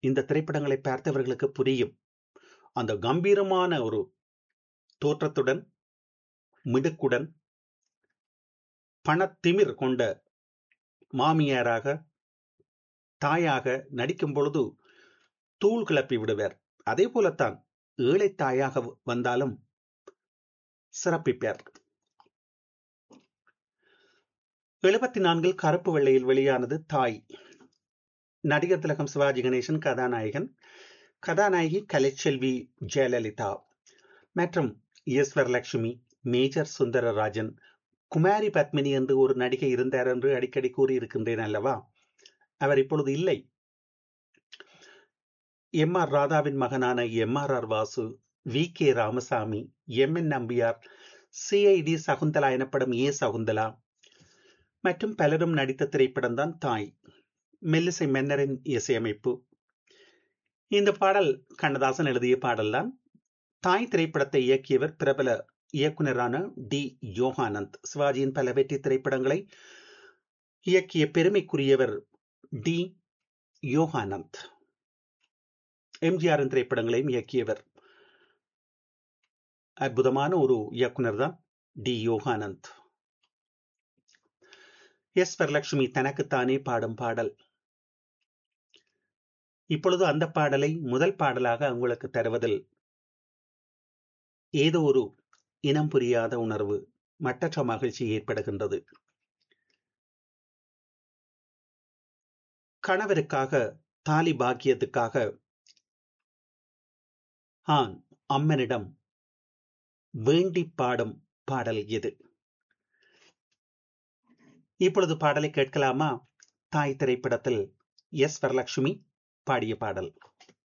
இந்த திரைப்படங்களை பார்த்தவர்களுக்கு புரியும் அந்த கம்பீரமான ஒரு தோற்றத்துடன் மிடுக்குடன் பணத்திமிர் கொண்ட மாமியாராக தாயாக நடிக்கும் பொழுது தூள் கிளப்பி விடுவார் அதே போலத்தான் ஏழை தாயாக வந்தாலும் சிறப்பிப்பார் எழுபத்தி நான்கில் கருப்பு வெள்ளையில் வெளியானது தாய் நடிகர் திலகம் சிவாஜி கணேசன் கதாநாயகன் கதாநாயகி கலைச்செல்வி ஜெயலலிதா மற்றும் எஸ் வரலட்சுமி மேஜர் சுந்தரராஜன் குமாரி பத்மினி என்று ஒரு நடிகை இருந்தார் என்று அடிக்கடி கூறியிருக்கின்றேன் அல்லவா அவர் இப்பொழுது இல்லை எம் ஆர் ராதாவின் மகனான M R R Vasu V K Ramasamy M N Nambiar CID Sakunthala எனப்படும் ஏ சகுந்தலா மற்றும் பலரும் நடித்த திரைப்படம் தான் தாய் மெல்லிசை மன்னரின் இசையமைப்பு இந்த பாடல் கண்ணதாசன் எழுதிய பாடல்தான் தாய் திரைப்படத்தை இயக்கியவர் பிரபல இயக்குனரான டி யோகானந்த் சிவாஜியின் பல வெற்றி திரைப்படங்களை இயக்கிய பெருமைக்குரியவர் டி யோகானந்த் எம்ஜிஆரின் திரைப்படங்களையும் இயக்கியவர் அற்புதமான ஒரு இயக்குனர் தான் டி யோகானந்த் எஸ் வரலட்சுமி தனக்குத்தானே பாடும் பாடல் இப்பொழுது அந்த பாடலை முதல் பாடலாக உங்களுக்கு தருவதில் ஏதோ ஒரு இனம் புரியாத உணர்வு மட்டற்ற மகிழ்ச்சி ஏற்படுகின்றது கணவருக்காக தாலி பாக்கியத்துக்காக ஆண் அம்மனிடம் வேண்டி பாடும் பாடல் இது இப்பொழுது பாடலை கேட்கலாமா தாய் திரைப்படத்தில் எஸ் வரலட்சுமி பாடிய பாடல்